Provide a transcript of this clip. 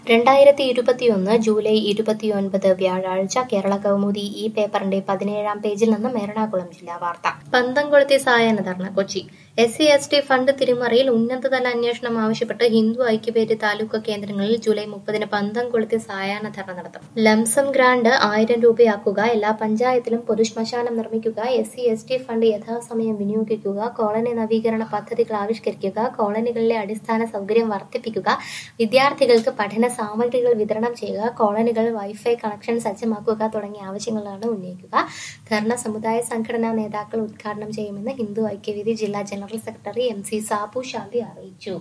രണ്ടായിരത്തി ഇരുപത്തിയൊന്ന് ജൂലൈ ഇരുപത്തിയൊൻപത് വ്യാഴാഴ്ച കേരള കൗമുദി ഈ പേപ്പറിന്റെ പതിനേഴാം പേജിൽ നിന്നും എറണാകുളം ജില്ലാ വാർത്ത പന്തംകൊളുത്തി സായാഹ്ന ധർണ Kochi S C S T fund തിരിമറിയിൽ ഉന്നതതല അന്വേഷണം ആവശ്യപ്പെട്ട് ഹിന്ദു ഐക്യവേദി താലൂക്ക് കേന്ദ്രങ്ങളിൽ ജൂലൈ മുപ്പതിന് പന്തംകൊളുത്തി സായാഹ്ന ധർണ നടത്തും ലംസം ഗ്രാന്റ് ആയിരം രൂപയാക്കുക എല്ലാ പഞ്ചായത്തിലും പൊതുശ്മശാനം നിർമ്മിക്കുക S C S T fund യഥാസമയം വിനിയോഗിക്കുക കോളനി നവീകരണ പദ്ധതികൾ ആവിഷ്കരിക്കുക കോളനികളിലെ അടിസ്ഥാന സൗകര്യം വർദ്ധിപ്പിക്കുക വിദ്യാർത്ഥികൾക്ക് പഠന സാമഗ്രികൾ വിതരണം ചെയ്യുക കോളനികൾ വൈഫൈ കണക്ഷൻ സജ്ജമാക്കുക തുടങ്ങിയ ആവശ്യങ്ങളാണ് ഉന്നയിക്കുക ധർണ സമുദായ സംഘടനാ നേതാക്കൾ ഉദ്ഘാടനം ചെയ്യുമെന്ന് ഹിന്ദു ഐക്യവേദി ജില്ലാ general secretary M C Sabu Shabi അറിയിച്ചു